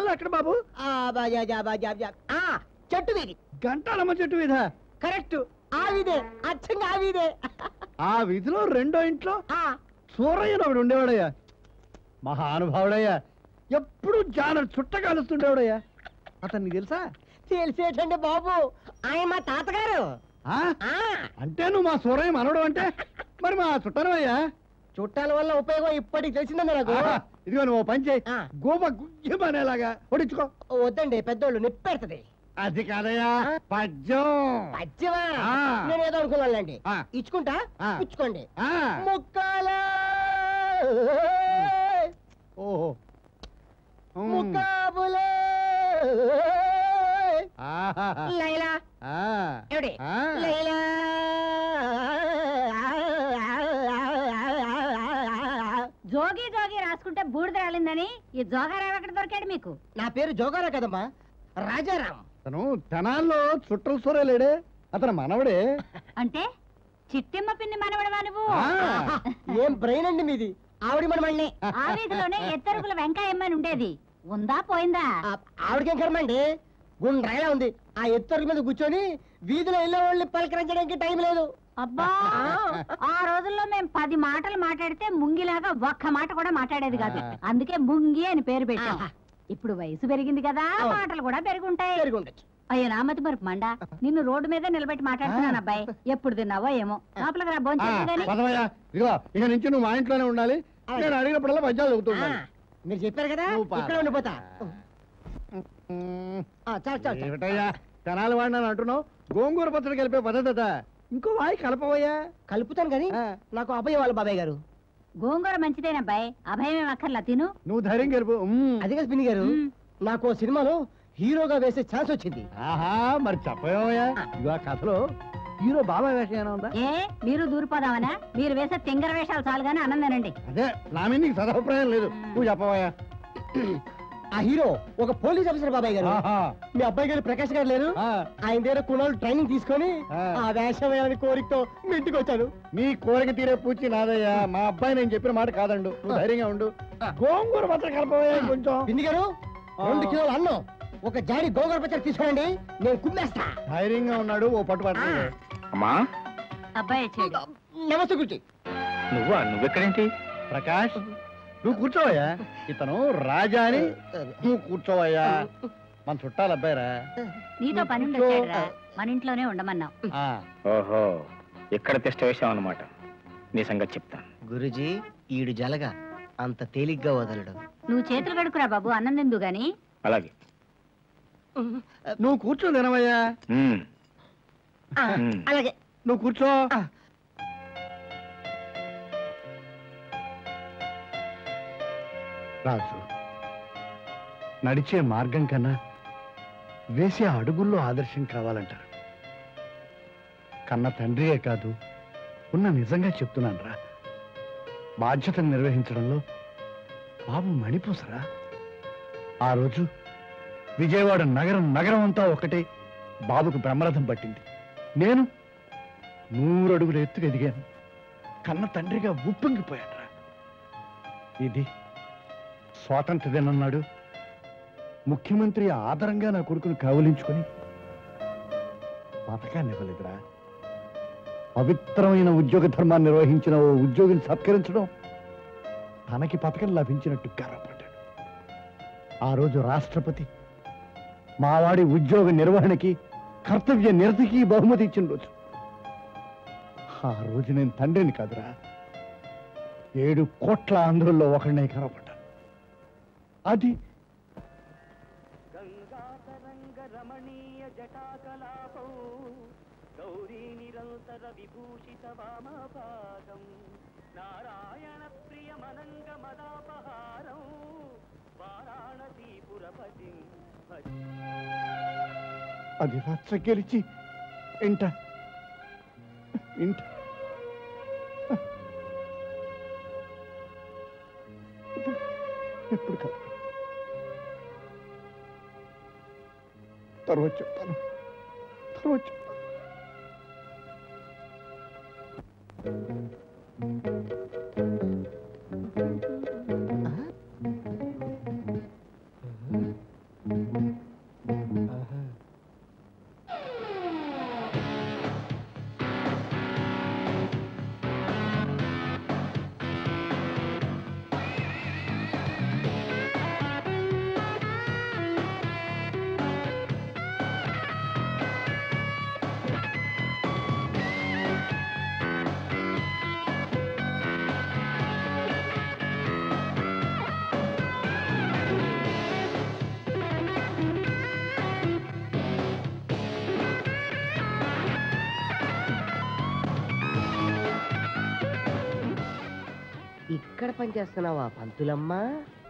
ఘంటాలు ఎక్కడ బాబు ఆ, బా, జా, జా, బా, జా, జా. ఆ, చెట్టు వీధి గంటాలమ్మ చెట్టు మీద కరెక్ట్ ఆ వీధే అచ్చంగా ఆ వీధే ఆ వీధిలో రెండో ఇంట్లో ఆ, సూరయ్యను ఒకడు ఉండేవాడయ్యా మహానుభావుడయ్యా ఎప్పుడు జాన చుట్ట కాలుస్తుండేవాడయ్యా అతనికి తెలుసా తెలిసేటండి బాబు ఆయన మా తాతగారు ఆ? ఆ అంటే నువ్వు మా సూరయ్య మనవడు అంటే మరి మా చుట్టనవయ్యా చుట్టాల వల్ల ఉపయోగం ఇప్పటికి తెలిసిందండి నాకు ఆహా, ఇదిగో నువ్వు ఓ పని చేయి ఆ. గోప గుయ్యమనేలాగా పొడించుకో వద్దండి పెద్దోళ్ళు నిప్పెడుతుంది అది కాదయ్యా పద్యం పద్యమా ఆ. నేను ఏదో అనుకున్నానులేండి ఆ. ఇచ్చుకుంటా ఆ. పుచ్చుకోండి ఆ, ముక్కాల ఓహో ఉమ్. ముక్కాబులే ఆహా. లైలా ఆ. ఏమిటి ఆ. లైలా జోగి జోగి రాసుకుంటే బూడిద రాలిందని ఈ జోగారావు ఎక్కడ దొరికాడు మీకు నా పేరు జోగారా కదమ్మా రాజారాం అతను తెనాల్లో చుట్టల సూరే లేడే అతను మనవడే అంటే చిట్టెమ్మ పిన్ని మనవడవా నువ్వు ఆ. ఏం బ్రెయిన్ అండి మీది ఆవిడ మన మళ్ళీ ఆ వీధిలోనే ఎత్తరుగుల వెంకాయమ్మని ఉండేది ఉందా పోయిందా ఆవిడకేం కర్మండి గుండ్రాయిలా ఉంది ఆ ఎత్తరు మీద కూర్చొని వీధిలో వెళ్ళే వాళ్ళని పలకరించడానికి టైం లేదు అబ్బా ఆ రోజుల్లో మేము పది మాటలు మాట్లాడితే ముంగిలాగా ఒక్క మాట కూడా మాట్లాడేది కాదు అందుకే ముంగి అని పేరు పెట్టాం ఆహా. ఇప్పుడు వయసు పెరిగింది కదా అవును. మాటలు కూడా పెరుగుంటాయి పెరిగి ఉండొచ్చు అయ్యో నామతి మరపు మండ నిన్ను రోడ్డు మీద నిలబెట్టి మాట్లాడుతున్నాను అబ్బాయి ఎప్పుడు తిన్నావో ఏమో లోపలికి రా ఆ, భోంచేద్దు పదవయ్యా ఇదిగో ఇక నుంచి నువ్వు మా ఇంట్లోనే ఉండాలి అలాగే. నేను అడిగినప్పుడల్లా పద్యాలు ఆ, చదువుతుంటాను మీరు చెప్పారు కదా నువ్వు పా. ఇక్కడ ఉండిపోతా ఉమ్, ఆ, చాలు చాలు చాలు. ఏమిటయ్యా తెనాలి వాడిని అని అంటున్నావు గోంగూర పచ్చడి కలిపే పద్ధత ఇంకో వాయి కలపవయ్యా కలుపుతాను కానీ ఆ. నాకు అబ్బాయి వాళ్ళ బాబాయ్ గారు గోంగూర మంచిదేనబ్బాయి అభయమేం అక్కర్లా తిను నువ్వు ధైర్యం గెలుపు ఉమ్. అదే కదా పిన్ని గారు మ్. నాకు ఓ సినిమాలో హీరోగా వేసే ఛాన్స్ వచ్చింది ఆహా మరి చెప్పవయ్యా ఇదిగో ఆ కథలో హీరో బాబా వేషం ఏమైనా ఉందా ఏ మీరు దూరిపోదామనా మీరు వేసే తింగర వేషాలు చాలు గానీ అన్నందేనండి అదే నా మీద నీకు సదభిప్రాయం లేదు నువ్వు చెప్పవయ్యా ఆ హీరో ఒక పోలీస్ ఆఫీసర్ బాబాయ్ గారు ఆహా. మీ అబ్బాయి గారు ప్రకాష్ గారు లేరు ఆ, ఆయన దగ్గర కుణాలు ట్రైనింగ్ తీసుకొని ఆ. ఆ వేషం వేయాలని కోరికతో మీ ఇంటికి వచ్చాను నీ కోరిక తీరే పూచి నాదయ్యా మా అబ్బాయి నేను చెప్పిన మాట కాదండు నువ్వు ధైర్యంగా ఉండు గోంగూర పచ్చడి కలపవయ్యా కొంచెం పిన్ని గారు ఆ. రెండు కిలోలు అన్నం ఒక జాడి గోంగూర పచ్చడి తీసుకోండి నేను కుమ్మేస్తా ధైర్యంగా ఉన్నాడు ఓ పట్టు పట్టు అమ్మా అబ్బాయి వచ్చాడు నమస్తే గురించి నువ్వా నువ్వెక్కడేంటి ప్రకాష్ నువ్వు కూర్చోవయ్యా ఇతను రాజా అని నువ్వు కూర్చోవయ్యా మన చుట్టాలు అబ్బాయిరా నీతో పని ఉండి వచ్చాడురా మన ఇంట్లోనే ఉండమన్నావు ఆ, ఓహో ఇక్కడ తిష్ట వేసావు అనమాట నీ సంగతి చెప్తాను గురుజీ ఈడు జలగ అంత తేలిగ్గా వదలడు నువ్వు చేతులు కడుకురా బాబు అన్నం తిందు గాని అలాగే నువ్వు కూర్చో తినవయ్యా ఉమ్, ఆ, ఉమ్. అలాగే నువ్వు కూర్చో ఆ. రాజు నడిచే మార్గం కన్నా వేసే అడుగుల్లో ఆదర్శం కావాలంటారు కన్న తండ్రియే కాదు ఉన్న నిజంగా చెప్తున్నాను రా బాధ్యతను నిర్వహించడంలో బాబు మణిపూసరా ఆ రోజు విజయవాడ నగరం నగరం అంతా ఒకటే బాబుకు బ్రహ్మరథం పట్టింది నేను నూరు అడుగుల ఎత్తుకు ఎదిగాను కన్న తండ్రిగా ఉప్పొంగిపోయాడ్రా ఇది స్వాతంత్ర దినన్నాడు ముఖ్యమంత్రి ఆదరంగా నా కొడుకును కౌలించుకొని పథకాన్ని ఇవ్వలేదురా పవిత్రమైన ఉద్యోగ ధర్మాన్ని నిర్వహించిన ఓ ఉద్యోగిని సత్కరించడం తనకి పథకం లభించినట్టు గర్వపడ్డాడు ఆ రోజు రాష్ట్రపతి మావాడి ఉద్యోగ నిర్వహణకి కర్తవ్య నిరతికి బహుమతి ఇచ్చిన రోజు ఆ రోజు నేను తండ్రిని కాదురా ఏడు కోట్ల ఆంధ్రుల్లో ఒకడినే కనపడ్డాను అది గంగాతరంగ రమణీయ జటాకలాపౌ గౌరీ నిరంతర విభూషిత వామపాదం నారాయణ ప్రియమనంగ మదాపహారం వారాణసీపురపతి అది రచ్చ గెలిచి ఇంట ఇంట ఎప్పుడు కాదు తర్వాత చెప్తాను తర్వాత చెప్తాను ఇక్కడ పనిచేస్తున్నావా పంతులమ్మా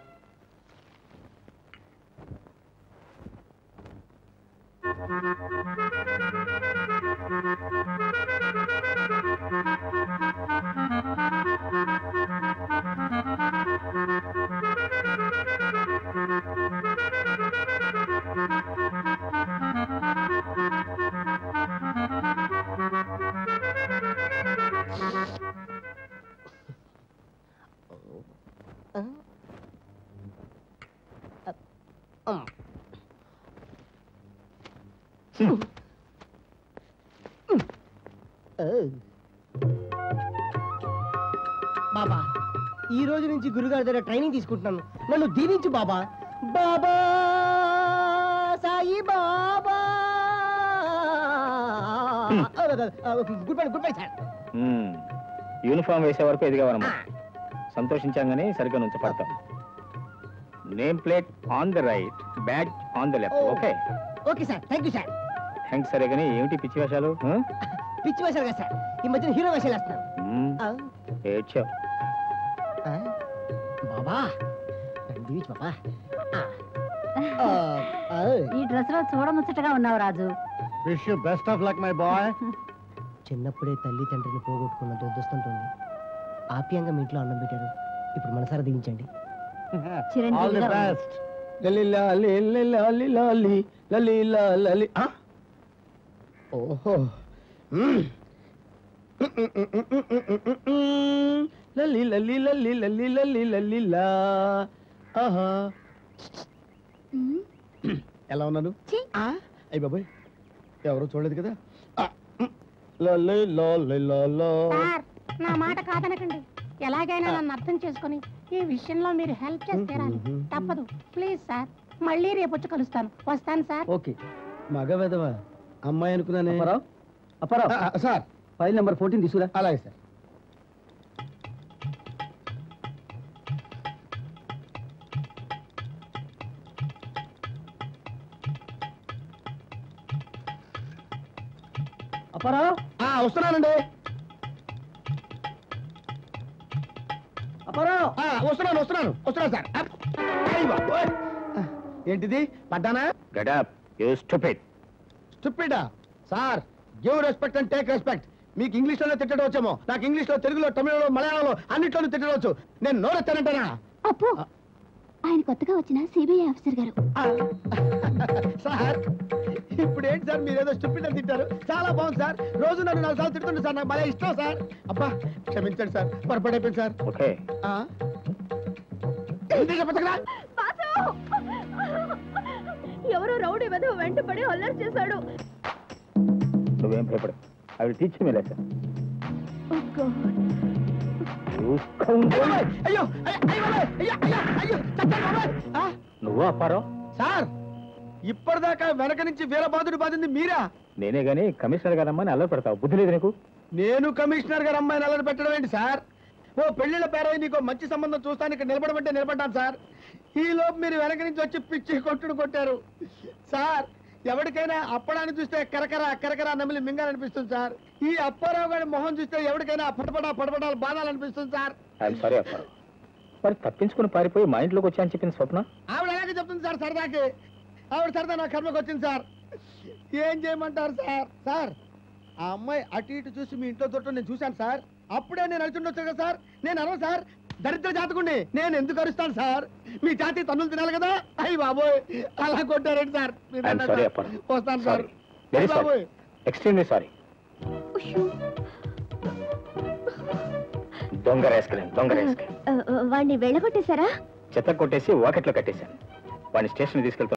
బాబా ఈ రోజు నుంచి గురుగారి దగ్గర ట్రైనింగ్ తీసుకుంటున్నాను నన్ను దీవించు Baba Baba Sai Baba good bye good bye sir మ్మ్. యూనిఫామ్ వేసే వరకు ఎదిగేవారమ్మా సంతోషించాం కానీ సరిగ్గా నుంచి పడతాం name plate on the right bag on the left Oh. Okay okay sir thank you sir thanks సరే కానీ ఏమిటి పిచ్చి వేషాలు ఆ? పిచ్చి వేషాలు కదా సార్ ఈ మధ్యన హీరో వేషాలు వేస్తున్నారు మ్మ్. ఆ, ఏడ్చావు ఆ, బాబా నన్ను దీవించు బాబా ఆ, ఆ, ఆ. ఈ డ్రెస్ లో చూడముచ్చటగా ఉన్నావు Raju wish you best of luck my boy చిన్నప్పుడే తల్లి తండ్రిని పోగొట్టుకున్న దురదృష్టంతో ఆప్యాయంగా మీ ఇంట్లో అన్నం పెట్టారు ఇప్పుడు మనసారా దీవించండి ఆల్ ది చిరంజీవిగా ఉంది. బెస్ట్ ఓహో మ్మ్. లల్లి లల్లి లల్లి లల్లి లల్లి లల్లి లా ఆహా ఎలా ఉన్నాను ఆ, అయ్య బాబాయ్ ఎవరు చూడలేదు కదా ఆ, మ్. లల్లి లల్లి లల్లా. సార్ నా మాట కాదనకండి ఎలాగైనా నన్ను అర్థం చేసుకొని ఈ విషయంలో మీరు హెల్ప్ చేస్తారని తప్పదు ప్లీజ్ సార్ మళ్ళీ రేపు వచ్చి కలుస్తాను వస్తాను సార్ ఓకే మగ వెదవ అమ్మాయి అనుకున్నానే అప్పారావు ఆ, ఆ, సార్ ఫైల్ నెంబర్ ఫోర్టీన్ తీసుకురా అలాగే సార్ అప్పారావు ఆ, వస్తున్నానండి అప్పారావు ఆ, వస్తున్నాను వస్తున్నాను వస్తున్నాను సార్ అప్. అయ్ బాబోయ్. ఆ, ఏంటిది పడ్డానా గెట్ అప్ యూ స్టూపిడ్ స్టూపిడా sir give respect and take respect మీకు ఇంగ్లీష్ లోనే తిట్టడం వచ్చేమో నాకు ఇంగ్లీష్ లో తెలుగులో తమిళలో మలయాళంలో అన్నిట్లోనూ తిట్టవచ్చు నేను నోరెత్తానంటానా అప్పు ఆయన కొత్తగా వచ్చిన సిబిఐ ఆఫీసర్ గారు ఆ, సార్ ఇప్పుడు ఏంటి సార్ మీరు ఏదో స్టూపిడ్ అని తిట్టారు చాలా బాగుంది సార్ రోజు నన్ను నాలుగు సార్లు తిడుతుంది సార్ నాకు భలే ఇష్టం సార్ అబ్బా క్షమించండి సార్ పొరపడైపోయింది సార్ ఓకే ఆ? ఏంటి చెప్పచ్చు కదా ఎవరో రౌడీ వెధవ వెంటపడి అల్లరి చేశాడు నువ్వేం భయపడు అవి టీచ్ మీ లెసన్ అయ్యో అయ్యో అయ్యో అయ్యో అయ్యో అయ్యో చచ్చాను బాబాయ్. ఆ? నువ్వు అప్పారావు సార్ ఇప్పటిదాకా వెనక నుంచి వీరబాదుడు బాధింది మీరా నేనే గాని కమిషనర్ గారమ్మా అని అల్లరి పెడతావు బుద్ధి లేదు నీకు నేను కమిషనర్ గారు అమ్మాయిని అల్లరి పెట్టడం ఏంటి సార్ ఓ పెళ్లిళ్ళ పేరై నీకు మంచి సంబంధం చూస్తాను ఇక్కడ నిలబడమంటే నిలబడ్డాను సార్ ఈ లోపు మీరు వెనక నుంచి వచ్చి పిచ్చి కొట్టుడు కొట్టారు సార్ ఎవరికైనా అప్పడాన్ని చూస్తే కరకర కరకర నమిలి మింగాలనిపిస్తుంది సార్ ఈ అప్పారావు గారి మొహం చూస్తే ఎవరికైనా పటపడా పటపడాలు బాధాలనిపిస్తుంది సార్ ఐఎమ్ సారీ అప్పారావు మరి తప్పించుకుని పారిపోయి మా ఇంట్లోకి వచ్చా అని చెప్పింది స్వప్న ఆవిడ అలాగే చెప్తుంది సార్ సరదాకి ఆవిడ సరదా నా కర్మకు వచ్చింది సార్ ఏం చేయమంటారు సార్ సార్ ఆ అమ్మాయి అటు ఇటు చూసి మీ ఇంట్లో తోట నేను చూశాను సార్ అప్పుడే నేను అడుగుతుండొచ్చు కదా సార్ నేను అరవ సార్ దరిద్ర జాతకుండి నేను ఎందుకు అరుస్తాను సార్ మీ జాతి తన్నులు తినాలి కదా అయ్యి బాబోయ్ అలా కొట్టారండి సార్ మీరు ఐఎమ్ అన్నారు సారీ సార్. అప్పారావు వస్తాను సార్ సారీ వెరీ అయ్ సారీ బాబోయ్ ఎక్స్ట్రీమ్లీ సారీ దొంగ రేసుకెళ్ళండి దొంగ రేసుకెళ్ళి వాడిని వెళ్ళగొట్టేశారా చెత్త కొట్టేసి వాకెట్లో కట్టేశాను వాడిని స్టేషన్ తీసుకెళ్తాను